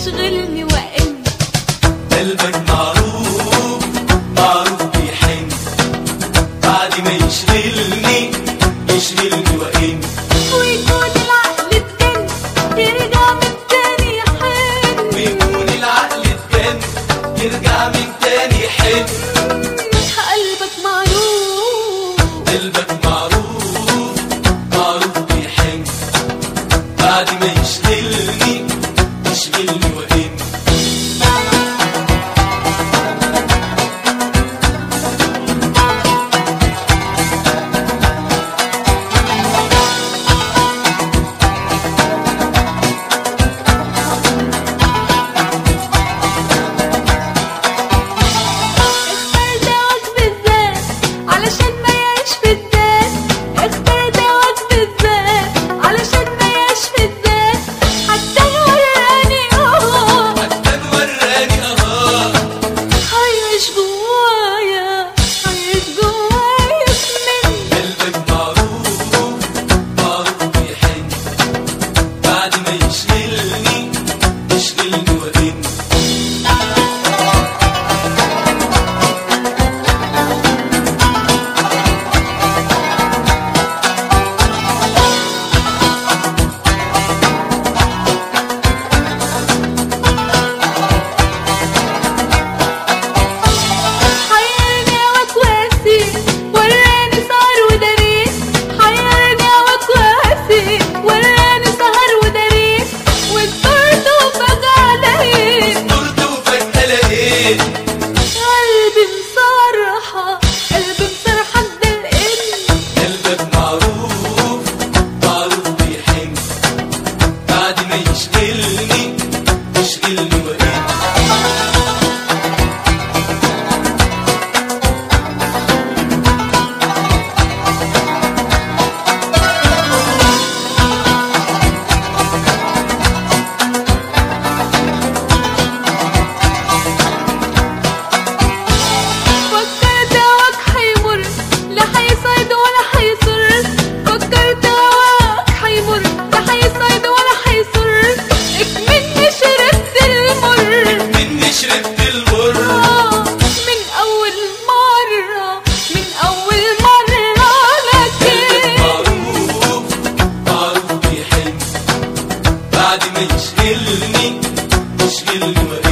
يشغلني وإن قلبك معروف معروف بيحن بعد ما يشغلني يشغلني وإن ويكون العقل اتجن يرجع من تاني يحن ويكون العقل اتجن يرجع من تاني يحن قلبك معروف قلبك معروف معروف بيحن بعد ما يشغلني يشغلني وإن اختار دواك بالذات علشان ما يعيش في الذات اختار دواك بالذات علشان ما يعيش في الذات حتى وراني اه حتى وراني اه هيعيش جوايا هيعيش جوايا من قلبك معروف معروف بيحن بعد ما يشغلني يشغلني وإن حيرني وكواسي وراني سهر ودريس حيرني وكواسي وراني سهر ودريس والطرد وفجأة لقيت دورت وفجأة لقيت قلبي مصرحة قلبي مصرحة الدلقين قلبك معروف معروف بيحن بعد ما يشغلني يشغلني وإن فكرت هواك حيمر لا حيصيد ولا حيصر فكرت هواك حيمر لا حيصيد ولا حيصر اكمني شربت المر مني شربت المر آه، من أول مرة من أول مرة لكن معروف معروف بيحن بعد ما يشغلني يشغلني وإن